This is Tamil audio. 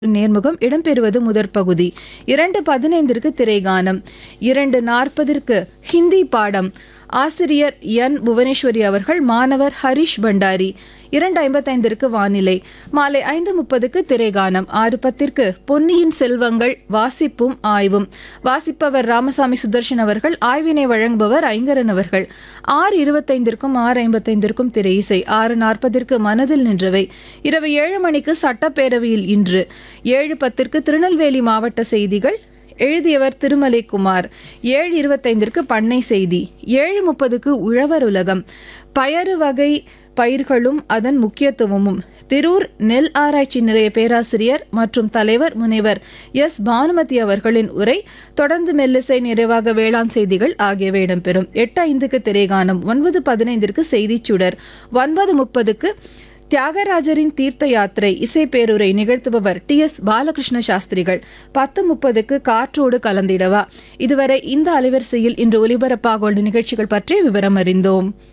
நேர்முகம் இடம்பெறுவது முதற் பகுதி இரண்டு பதினைந்திற்கு திரைகானம் இரண்டு நாற்பதிற்கு ஹிந்தி பாடம் ஆசிரியர் என் புவனேஸ்வரி அவர்கள் மாணவர் ஹரிஷ் பண்டாரி இரண்டு ஐம்பத்தைந்திற்கு வானிலை மாலை ஐந்து முப்பதுக்கு திரைகானம் ஆறு பத்திற்கு பொன்னியின் செல்வங்கள் வாசிப்பும் ஆய்வும் வாசிப்பவர் ராமசாமி சுதர்ஷன் அவர்கள் ஆய்வினை வழங்குபவர் ஐங்கரன் அவர்கள் ஆறு இருபத்தைந்திற்கும் ஆறு ஐம்பத்தைந்திற்கும் திரை இசை ஆறு நாற்பதிற்கு மனதில் நின்றவை இரவு ஏழு மணிக்கு சட்டப்பேரவையில் இன்று ஏழு பத்திற்கு திருநெல்வேலி மாவட்ட செய்திகள் எழுதியவர் திருமலை குமார் ஏழு இருபத்தைந்திற்கு பண்ணை செய்தி ஏழு முப்பதுக்கு உழவர் உலகம் பயறு வகை பயிர்களும் அதன் முக்கியத்துவமும் திரூர் நெல் ஆராய்ச்சி நிலைய பேராசிரியர் மற்றும் தலைவர் முனைவர் எஸ் பானுமதி அவர்களின் உரை தொடர்ந்து மெல்லிசை நிறைவாக வேளாண் செய்திகள் ஆகியவை இடம்பெறும் எட்டு ஐந்துக்கு திரைகானம் ஒன்பது பதினைந்திற்கு செய்திச் சுடர் ஒன்பது முப்பதுக்கு தியாகராஜரின் தீர்த்த யாத்திரை இசை பேருரை நிகழ்த்துபவர் டி எஸ் பாலகிருஷ்ண சாஸ்திரிகள் பத்து முப்பதுக்கு காற்றோடு கலந்திடவா இதுவரை இந்த அலைவரிசையில் இன்று ஒலிபரப்பாக உள்ள நிகழ்ச்சிகள் பற்றிய விவரம் அறிந்தோம்